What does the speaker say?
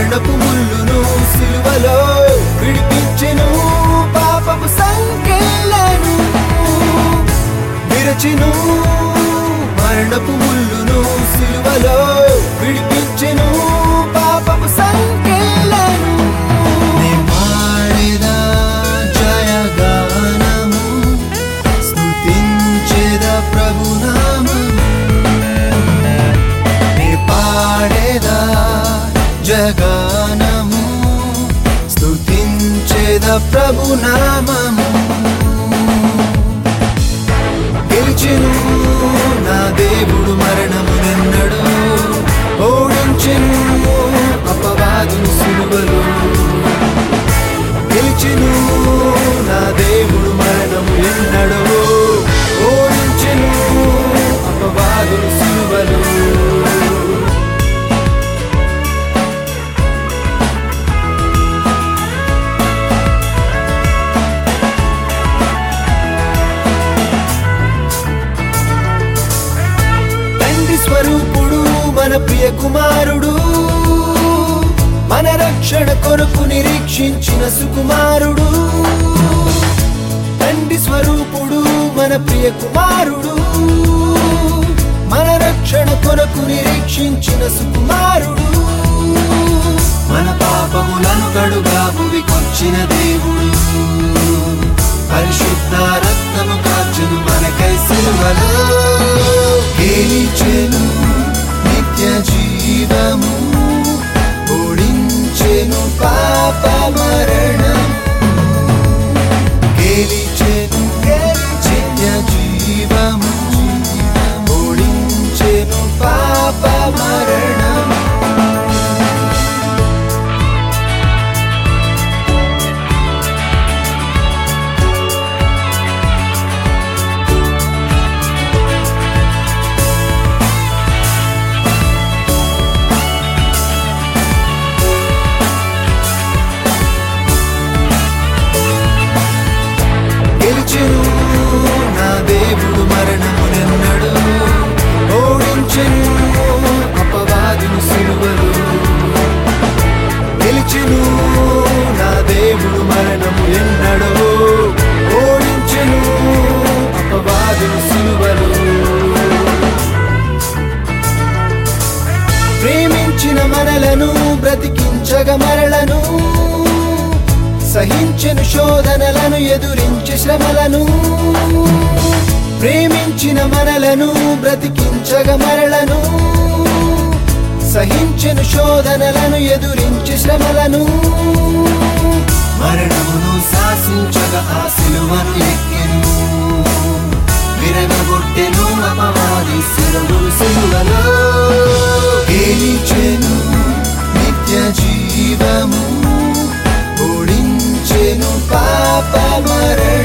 మరణపు ముళ్ళును సిలువలో విడిపించెను పాపపు సంకెళ్ళను విరచెను మరణపు ముళ్ళును సిలువలో విడిపించెను పాపపు సంకెళ్ళను నే పాడేదా జయగానము స్తుతించేదా ప్రభునామము నే పాడేదా జగానము స్తుతించేద ప్రభునామము గెలిచెను నా దేవుడు మరణము నిన్నడు ఓడించెను అపవాదును సులువలు గెలిచెను నా దేవుడు మరణము ఎన్నడో ఓడించెను అపవాదును సులువలు తండ్రి స్వరూపుడు మన ప్రియ కుమారుడు మన రక్షణ కొరకు నిరీక్షించిన సుకుమారుడు తండ్రి స్వరూపుడు మన ప్రియ కుమారుడు మన రక్షణ కొరకు నిరీక్షించిన సుకుమారుడు మన పాపములను కడుగా భువికొచ్చిన దేవుడు పరిశుద్ధ రక్తము కాచును మనకై సిలువలో గెలిచెను నిత్య జీవము ఓడించెను పాప మరణం గెలిచెను నిత్య జీవము ఓడించెను పాప మరణం గెలిచెను నా దేవుడు మరణము నిన్నడు ఓడించెను అపవాదును సిలువలు గెలిచెను నా దేవుడు మరణము ఎన్నడో ఓడించెను అపవాదును సిలువలు ప్రేమించిన మనలను బ్రతికించగ మరలను సహించెను శోధనలను ఎదురించి శ్రమలను ప్రేమించిన మనలను బ్రతికించగ మరలను సహించెను శోధనలను ఎదురించి శ్రమలను మరణమును శాసించగా ఆ సిలువను ఎక్కెను విరగొట్టెను అపవాది శిరములు సిలువలో గెలిచెను నిత్య జీవము ఓడించెను పాప మరణము